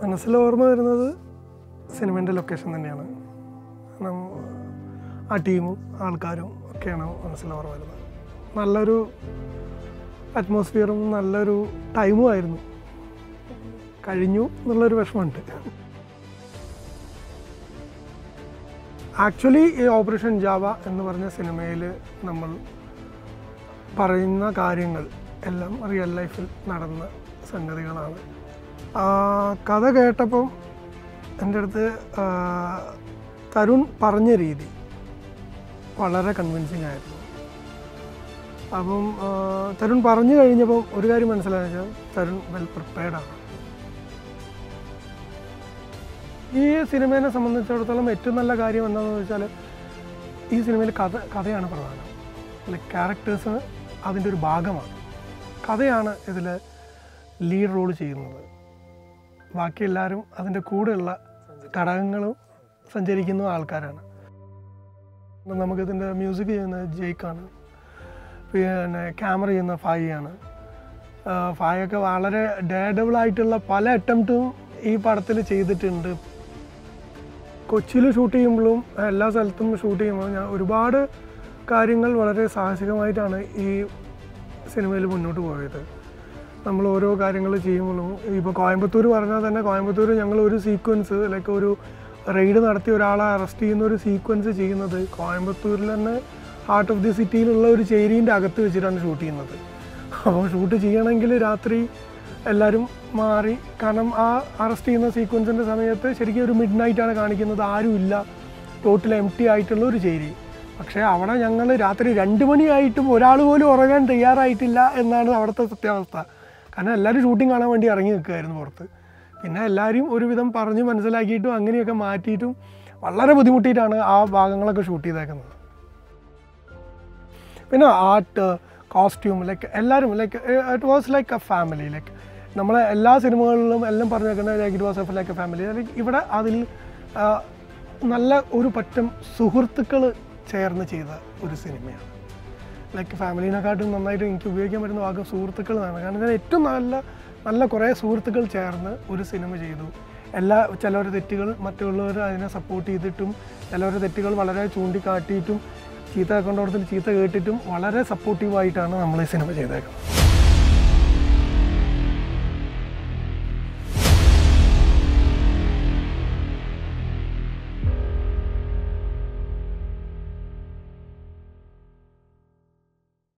മനസ്സിൽ ഓർമ്മ വരുന്നത് സിനിമേൻ്റെ ലൊക്കേഷൻ തന്നെയാണ് കാരണം ആ ടീമും ആൾക്കാരും ഒക്കെയാണ് മനസ്സിൽ ഓർമ്മ വരുന്നത് നല്ലൊരു അറ്റ്മോസ്ഫിയറും നല്ലൊരു ടൈമും ആയിരുന്നു കഴിഞ്ഞു എന്നുള്ളൊരു വിഷമമുണ്ട് ആക്ച്വലി ഈ ഓപ്പറേഷൻ ജാവ എന്ന് പറഞ്ഞ സിനിമയിൽ നമ്മൾ പറയുന്ന കാര്യങ്ങൾ എല്ലാം റിയൽ ലൈഫിൽ നടന്ന സംഗതികളാണ് ആ, കഥ കേട്ടപ്പം എൻ്റെ അടുത്ത് ആ, തരുൺ പറഞ്ഞ രീതി വളരെ കൺവിൻസിങ് ആയിരുന്നു അപ്പം ആ, തരുൺ പറഞ്ഞു കഴിഞ്ഞപ്പം ഒരു കാര്യം മനസ്സിലായെന്ന് വെച്ചാൽ തരുൺ വെൽ പ്രിപ്പയർഡ് ആണ് ഈ സിനിമയെ സംബന്ധിച്ചിടത്തോളം ഏറ്റവും നല്ല കാര്യം എന്താണെന്ന് വെച്ചാൽ ഈ സിനിമയിൽ കഥ കഥയാണ് പ്രധാനം ലൈക്ക് ക്യാരക്ടേഴ്സ് അതിൻ്റെ ഒരു ഭാഗമാണ് കഥയാണ് ഇതിൽ ലീഡ് റോൾ ചെയ്യുന്നത് ബാക്കി എല്ലാവരും അതിൻ്റെ കൂടെയുള്ള ഘടകങ്ങളും സഞ്ചരിക്കുന്ന ആൾക്കാരാണ് ഇപ്പം നമുക്കിതിൻ്റെ മ്യൂസിക് ചെയ്യുന്ന ജെയ്ക്കാണ് പിന്നെ ക്യാമറ ചെയ്യുന്ന ഫായിയാണ് ഫായൊക്കെ വളരെ ഡേഡബിൾ ആയിട്ടുള്ള പല അറ്റംപ്റ്റും ഈ പടത്തിൽ ചെയ്തിട്ടുണ്ട് കൊച്ചിയിൽ ഷൂട്ട് ചെയ്യുമ്പോഴും എല്ലാ സ്ഥലത്തും ഷൂട്ട് ചെയ്യുമ്പോൾ ഞാൻ ഒരുപാട് കാര്യങ്ങൾ വളരെ സാഹസികമായിട്ടാണ് ഈ സിനിമയിൽ മുന്നോട്ട് പോയത് നമ്മൾ ഓരോ കാര്യങ്ങൾ ചെയ്യുമ്പോഴും ഇപ്പോൾ കോയമ്പത്തൂർ പറഞ്ഞാൽ തന്നെ കോയമ്പത്തൂർ ഞങ്ങൾ ഒരു സീക്വൻസ് ലൈക്ക് ഒരു റെയ്ഡ് നടത്തി ഒരാളെ അറസ്റ്റ് ചെയ്യുന്ന ഒരു സീക്വൻസ് ചെയ്യുന്നത് കോയമ്പത്തൂരിൽ തന്നെ ഹാർട്ട് ഓഫ് ദി സിറ്റിയിലുള്ള ഒരു ചേരീൻ്റെ അകത്ത് വെച്ചിട്ടാണ് ഷൂട്ട് ചെയ്യുന്നത് അപ്പോൾ ഷൂട്ട് ചെയ്യണമെങ്കിൽ രാത്രി എല്ലാവരും മാറി കാരണം ആ അറസ്റ്റ് ചെയ്യുന്ന സീക്വൻസിൻ്റെ സമയത്ത് ശരിക്കും ഒരു മിഡ് നൈറ്റാണ് കാണിക്കുന്നത് ആരുമില്ല ടോട്ടൽ എം ടി ആയിട്ടുള്ള ഒരു ചേരി പക്ഷേ അവിടെ ഞങ്ങൾ രാത്രി രണ്ട് മണിയായിട്ടും ഒരാൾ പോലും ഉറങ്ങാൻ തയ്യാറായിട്ടില്ല എന്നാണ് അവിടുത്തെ സത്യാവസ്ഥ കാരണം എല്ലാവരും ഷൂട്ടിംഗ് കാണാൻ വേണ്ടി ഇറങ്ങി നിൽക്കുമായിരുന്നു പുറത്ത് പിന്നെ എല്ലാവരും ഒരുവിധം പറഞ്ഞ് മനസ്സിലാക്കിയിട്ടും അങ്ങനെയൊക്കെ മാറ്റിയിട്ടും വളരെ ബുദ്ധിമുട്ടിയിട്ടാണ് ആ ഭാഗങ്ങളൊക്കെ ഷൂട്ട് ചെയ്തേക്കുന്നത് പിന്നെ ആർട്ട് കോസ്റ്റ്യൂം ലൈക്ക് എല്ലാവരും like it was like a family like നമ്മളെ എല്ലാ സിനിമകളിലും എല്ലാം പറഞ്ഞേക്കുന്നത് like it was F like a family like ഇവിടെ അതിൽ ആ, നല്ല ഒരു പറ്റം സുഹൃത്തുക്കൾ ചേർന്ന് ചെയ്ത ഒരു സിനിമയാണ് ലൈക്ക് ഫാമിലിനെക്കാട്ടും നന്നായിട്ട് എനിക്ക് ഉപയോഗിക്കാൻ പറ്റുന്ന വാക്ക് സുഹൃത്തുക്കൾ എന്നാണ് കാരണം ഇതിൽ ഏറ്റവും നല്ല നല്ല കുറേ സുഹൃത്തുക്കൾ ചേർന്ന് ഒരു സിനിമ ചെയ്തു എല്ലാ ചിലവരുടെ തെറ്റുകൾ മറ്റുള്ളവർ അതിനെ സപ്പോർട്ട് ചെയ്തിട്ടും ചിലവരുടെ തെറ്റുകൾ വളരെ ചൂണ്ടിക്കാട്ടിയിട്ടും ചീത്ത കൊണ്ടോടത്തിൽ ചീത്ത കേട്ടിട്ടും വളരെ സപ്പോർട്ടീവായിട്ടാണ് നമ്മൾ ഈ സിനിമ ചെയ്തേക്കുന്നത്